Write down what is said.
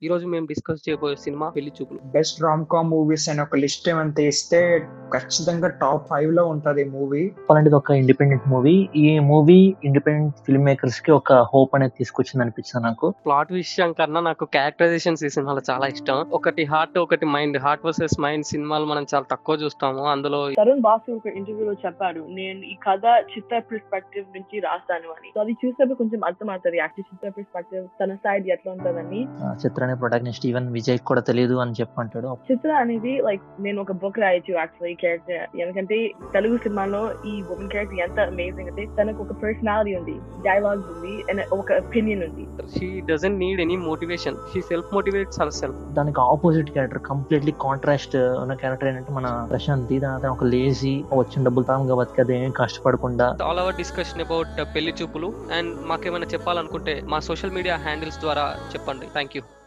ఈ రోజు మేము డిస్కస్ చేయబోయే సినిమా పెళ్లి చూపులు బెస్ట్ రామ్ కామ్ మూవీస్ అని ఒక లిస్ట్ ఏమైనా తీస్తే ఖచ్చితంగా టాప్ ఫైవ్ లో ఉంటది మూవీ చెప్పాలంటే ఇది ఒక ఇండిపెండెంట్ మూవీ ఈ మూవీ ఇండిపెండెంట్ ఫిల్మ్ మేకర్స్ కి ఒక హోప్ అనేది తీసుకొచ్చింది అనిపించింది నాకు ప్లాట్ విషయం కన్నా నాకు క్యారెక్టరైజేషన్స్ ఈ సినిమాలో చాలా ఇష్టం ఒకటి హార్ట్ ఒకటి మైండ్ హార్ట్ వర్సెస్ మైండ్ సినిమాలు మనం చాలా తక్కువ చూస్తాము అందులో తరుణ్ బాసు ఒక ఇంటర్వ్యూలో చెప్పాడు నేను ఈ కథ చిత్ర పర్స్పెక్టివ్ నుంచి రాస్తాను అని సో అది చూసేప్పుడు కొంచెం అర్థమవుతుంది యాక్చువల్ చిత్ర పర్స్పెక్టివ్ తన సైడ్ ఎట్లా ఉంటుందని ఆ చిత్రాన్ని ప్రొటాగనిస్ట్ ఈవెన్ విజయ్ కూడా తెలియదు అని చెప్పంటాడు చిత్ర అనేది లైక్ నేను ఒక బుక్ రాయొచ్చు యాక్చువల్లీ క్యారెక్టర్ ఎందుకంటే తెలుగు సినిమాలో ఈ ఉమెన్ క్యారెక్టర్ ఎంత అమేజింగ్ అంటే తనకు ఒక పర్సనాలిటీ ఉంది డైలాగ్స్ ఉంది and ఒక ఒపీనియన్ ఉంది she doesn't need any motivation she self motivates her self దానికి ఆపోజిట్ క్యారెక్టర్ కంప్లీట్లీ కాంట్రాస్ట్ ఉన్న క్యారెక్టర్ ఏంటంటే మన ప్రశాంతి దాని ఒక లేజీ వచ్చిన డబ్బులు తాముగా బతికదే ఏం కష్టపడకుండా ఆల్ అవర్ డిస్కషన్ అబౌట్ పెళ్లి చూపులు అండ్ మాకేమైనా చెప్పాలనుకుంటే మా సోషల్ మీడియా హ్యాండిల్స్ ద్వారా చెప్పండి థ్యాంక్ యూ